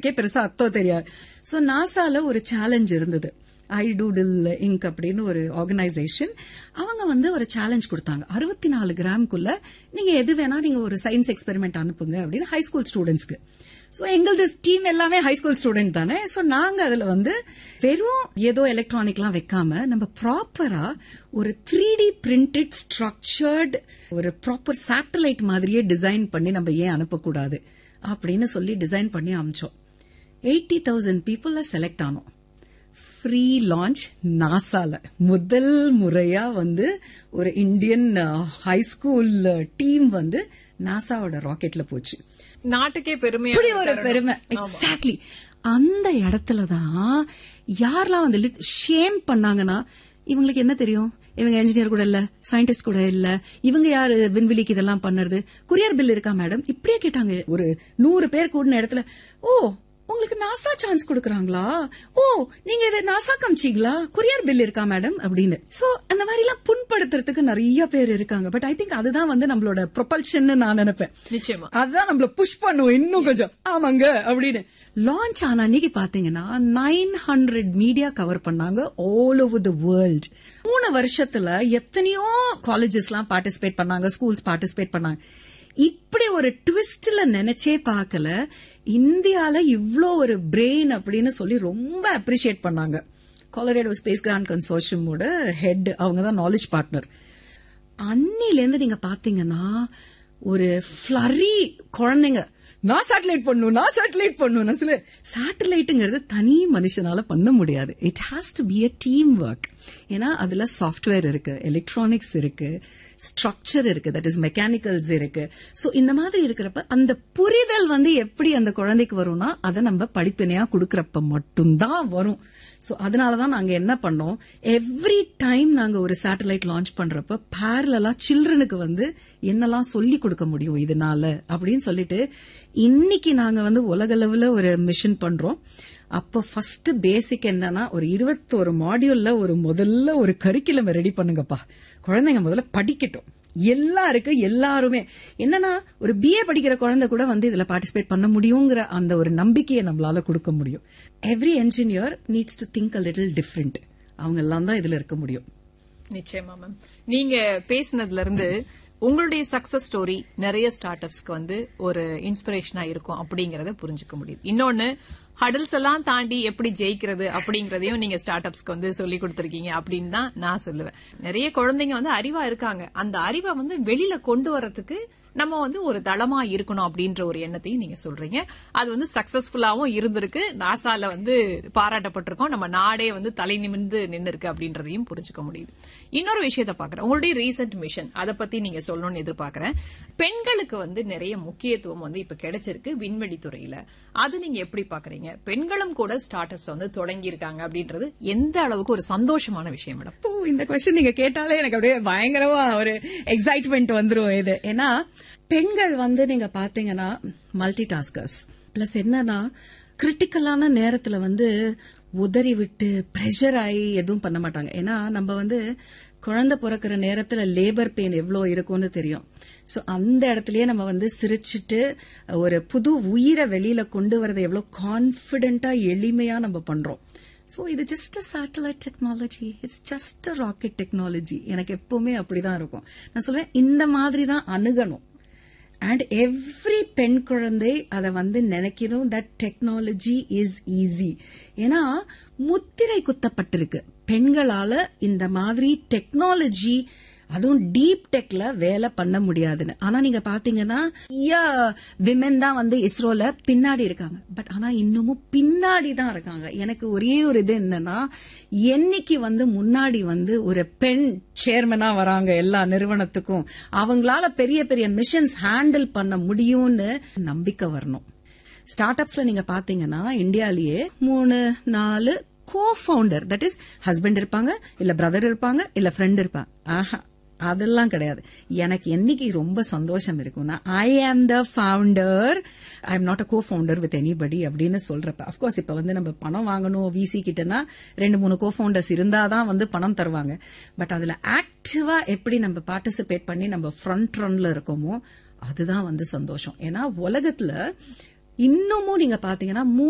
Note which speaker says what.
Speaker 1: எழுதுறதுக்கே பெருசா அர்த்தம் தெரியாது சோ நாசால ஒரு சேலஞ்ச் இருந்தது ஐ டூடில் இங்க் அப்படின்னு ஒரு ஆர்கனைசேஷன் அவங்க வந்து ஒரு சேலஞ்ச் கொடுத்தாங்க அறுபத்தி நாலு கிராம்குள்ள நீங்க எது வேணா நீங்க ஒரு சயின்ஸ் எக்ஸ்பெரிமெண்ட் அனுப்புங்க அப்படின்னு ஹை ஸ்கூல் ஸ்டூடெண்ட்ஸ்க்கு சோ எங்களது டீம் எல்லாமே ஹை ஸ்கூல் ஸ்டூடெண்ட் தானே சோ நாங்க அதுல வந்து வெறும் ஏதோ எலக்ட்ரானிக்லாம் வைக்காம நம்ம ப்ராப்பரா ஒரு த்ரீ டி பிரிண்டட் ஸ்ட்ரக்சர்ட் ஒரு ப்ராப்பர் சேட்டலைட் மாதிரியே டிசைன் பண்ணி நம்ம ஏன் அனுப்பக்கூடாது அப்படின்னு சொல்லி டிசைன் பண்ணி அமிச்சோம் எயிட்டி தௌசண்ட் பீப்புள்ல செலக்ட் ஆனோம் ஃப்ரீ லான்ச் நாசால முதல் முறையா வந்து ஒரு இந்தியன் ஹை ஸ்கூல் டீம் வந்து நாசாவோட ராக்கெட்ல போச்சு
Speaker 2: நாட்டுக்கே பெருமையா
Speaker 1: இப்படி ஒரு பெருமை எக்ஸாக்ட்லி அந்த இடத்துல தான் யாரெல்லாம் வந்து ஷேம் பண்ணாங்கன்னா இவங்களுக்கு என்ன தெரியும் இவங்க என்ஜினியர் கூட இல்ல சயின்டிஸ்ட் கூட இல்ல இவங்க யாரு விண்வெளிக்கு இதெல்லாம் பண்ணுறது குரியர் பில் இருக்கா மேடம் இப்படியே கேட்டாங்க ஒரு நூறு பேர் கூடின இடத்துல ஓ உங்களுக்கு நாசா சான்ஸ் கொடுக்கறாங்களா ஓ நீங்க இதை நாசா காமிச்சீங்களா குரியர் பில் இருக்கா மேடம் அப்படின்னு சோ அந்த மாதிரி எல்லாம் புண்படுத்துறதுக்கு நிறைய பேர் இருக்காங்க பட் ஐ திங்க் அதுதான் வந்து நம்மளோட ப்ரொபல்ஷன் நான் நினைப்பேன்
Speaker 2: நிச்சயமா
Speaker 1: அதுதான் நம்மள புஷ் பண்ணுவோம் இன்னும் கொஞ்சம் ஆமாங்க அப்படின்னு லான்ச் ஆன அன்னைக்கு பாத்தீங்கன்னா நைன் ஹண்ட்ரட் மீடியா கவர் பண்ணாங்க ஆல் ஓவர் த வேர்ல்ட் மூணு வருஷத்துல எத்தனையோ காலேஜஸ் எல்லாம் பார்ட்டிசிபேட் பண்ணாங்க ஸ்கூல்ஸ் பார்ட்டிசிபேட் பண்ணாங்க இப்படி ஒரு ட்விஸ்ட்ல நினைச்சே பார்க்கல இந்தியால இவ்ளோ ஒரு பிரெயின் அப்படின்னு சொல்லி ரொம்ப அப்ரிஷியேட் பண்ணாங்க கொலரேடோ ஸ்பேஸ் கிராண்ட் கன்சோர்ஷியமோட ஹெட் அவங்க தான் நாலேஜ் பார்ட்னர் அன்னிலேருந்து நீங்க பாத்தீங்கன்னா ஒரு ஃபிளரி குழந்தைங்க நான் சேட்டலைட் பண்ணும் நான் சேட்டலைட் பண்ணும் நான் சொல்ல சேட்டலைட்டுங்கிறது தனி மனுஷனால பண்ண முடியாது it has to be a team work ஏன்னா அதுல சாஃப்ட்வேர் இருக்கு எலக்ட்ரானிக்ஸ் இருக்கு ஸ்ட்ரக்சர் இருக்கு தட் இஸ் மெக்கானிக்கல்ஸ் இருக்கு சோ இந்த மாதிரி இருக்கிறப்ப அந்த புரிதல் வந்து எப்படி அந்த குழந்தைக்கு வரும்னா அதை நம்ம படிப்பினையா கொடுக்கறப்ப மட்டும்தான் வரும் சோ அதனாலதான் நாங்க என்ன பண்ணோம் எவ்ரி டைம் நாங்க ஒரு சேட்டலைட் லான்ச் பண்றப்ப பேரலா சில்ட்ரனுக்கு வந்து என்னெல்லாம் சொல்லி கொடுக்க முடியும் இதனால அப்படின்னு சொல்லிட்டு இன்னைக்கு நாங்க வந்து உலக லெவல ஒரு மிஷன் பண்றோம் அப்ப ஃபர்ஸ்ட் பேசிக் என்னன்னா ஒரு இருபத்தோரு மாடியூல்ல ஒரு முதல்ல ஒரு கரிக்குலம் ரெடி பண்ணுங்கப்பா குழந்தைங்க முதல்ல படிக்கட்டும் எல்லாருக்கு எல்லாருமே என்னன்னா ஒரு பிஏ படிக்கிற குழந்தை கூட வந்து இதுல பார்ட்டிசிபேட் பண்ண முடியுங்கிற அந்த ஒரு நம்பிக்கையை நம்மளால கொடுக்க முடியும் every engineer needs to think a little different அவங்க எல்லாம் தான் இதுல இருக்க முடியும்
Speaker 2: நிச்சயமா மேம் நீங்க பேசினதுல இருந்து உங்களுடைய சக்சஸ் ஸ்டோரி நிறைய ஸ்டார்ட் அப்ஸ்க்கு வந்து ஒரு இன்ஸ்பிரேஷனா இருக்கும் அப்படிங்கறத புரிஞ்சுக்க முடியுது இன்னொன்னு ஹடல்ஸ் எல்லாம் தாண்டி எப்படி ஜெயிக்கிறது அப்படிங்கறதையும் நீங்க ஸ்டார்ட் அப்ஸ்க்கு வந்து சொல்லி கொடுத்திருக்கீங்க அப்படின்னு தான் நான் சொல்லுவேன் நிறைய குழந்தைங்க வந்து அறிவா இருக்காங்க அந்த அறிவை வந்து வெளியில கொண்டு வரதுக்கு நம்ம வந்து ஒரு தளமா இருக்கணும் அப்படின்ற ஒரு எண்ணத்தையும் நீங்க சொல்றீங்க அது வந்து சக்சஸ்ஃபுல்லாவும் இருந்திருக்கு நாசால வந்து பாராட்டப்பட்டிருக்கோம் நம்ம நாடே வந்து தலை நிமிர்ந்து நின்னு இருக்கு அப்படின்றதையும் புரிஞ்சுக்க முடியுது இன்னொரு விஷயத்த பாக்குறேன் உங்களுடைய ரீசெண்ட் மிஷன் அதை பத்தி நீங்க சொல்லணும்னு எதிர்பார்க்கறேன் பெண்களுக்கு வந்து நிறைய முக்கியத்துவம் வந்து இப்ப கிடைச்சிருக்கு விண்வெளி துறையில அது நீங்க எப்படி பாக்குறீங்க பெண்களும் கூட ஸ்டார்ட் அப்ஸ் வந்து தொடங்கி இருக்காங்க அப்படின்றது எந்த அளவுக்கு ஒரு சந்தோஷமான விஷயம் மேடம்
Speaker 1: ஓ இந்த கொஸ்டின் நீங்க கேட்டாலே எனக்கு அப்படியே பயங்கரமா ஒரு எக்ஸைட்மெண்ட் வந்துரும் இது ஏன்னா பெண்கள் வந்து நீங்க பாத்தீங்கன்னா மல்டி டாஸ்கர்ஸ் பிளஸ் என்னன்னா கிரிட்டிக்கலான நேரத்துல வந்து உதறி விட்டு பிரஷர் ஆகி எதுவும் பண்ண மாட்டாங்க ஏன்னா நம்ம வந்து குழந்தை பிறக்கிற நேரத்துல லேபர் பெயின் எவ்வளவு இருக்கும்னு தெரியும் சோ அந்த இடத்துலயே நம்ம வந்து சிரிச்சிட்டு ஒரு புது உயிரை வெளியில கொண்டு வரதை எவ்வளவு கான்பிடென்டா எளிமையா நம்ம பண்றோம் ஸோ இது just a satellite technology it's just a rocket technology எனக்கு எப்பவுமே அப்படிதான் இருக்கும் நான் சொல்வேன் இந்த மாதிரி தான் அணுகணும் அண்ட் எவ்ரி பெண் குழந்தை அதை வந்து நினைக்கணும் தட் டெக்னாலஜி இஸ் ஈஸி ஏன்னா முத்திரை குத்தப்பட்டிருக்கு பெண்களால இந்த மாதிரி டெக்னாலஜி அதுவும் டீப் டெக்ல வேலை பண்ண முடியாதுன்னு ஆனா நீங்க பாத்தீங்கன்னா விமென் தான் வந்து இஸ்ரோல பின்னாடி இருக்காங்க பட் ஆனா இன்னமும் பின்னாடி தான் இருக்காங்க எனக்கு ஒரே ஒரு இது என்னன்னா என்னைக்கு வந்து முன்னாடி வந்து ஒரு பெண் சேர்மனா வராங்க எல்லா நிறுவனத்துக்கும் அவங்களால பெரிய பெரிய மிஷன்ஸ் ஹேண்டில் பண்ண முடியும்னு நம்பிக்கை வரணும் ஸ்டார்ட் அப்ஸ்ல நீங்க பாத்தீங்கன்னா இந்தியாலேயே மூணு நாலு cofounder that is husband இருப்பாங்க இல்ல பிரதர் இருப்பாங்க இல்ல ஃப்ரெண்ட் இருப்பாங்க ஆஹா அதெல்லாம் கிடையாது எனக்கு என்னைக்கு ரொம்ப சந்தோஷம் இருக்கும்னா I am the founder I am not a cofounder with anybody அப்படின்னு சொல்றப்ப அப்கோர்ஸ் இப்ப வந்து நம்ம பணம் வாங்கணும் விசி கிட்டனா ரெண்டு மூணு கோ ஃபவுண்டர்ஸ் இருந்தாதான் வந்து பணம் தருவாங்க பட் அதுல ஆக்டிவா எப்படி நம்ம பார்ட்டிசிபேட் பண்ணி நம்ம ஃப்ரண்ட் ரன்ல இருக்கோமோ அதுதான் வந்து சந்தோஷம் ஏன்னா உலகத்துல இன்னமும் நீங்க பாத்தீங்கன்னா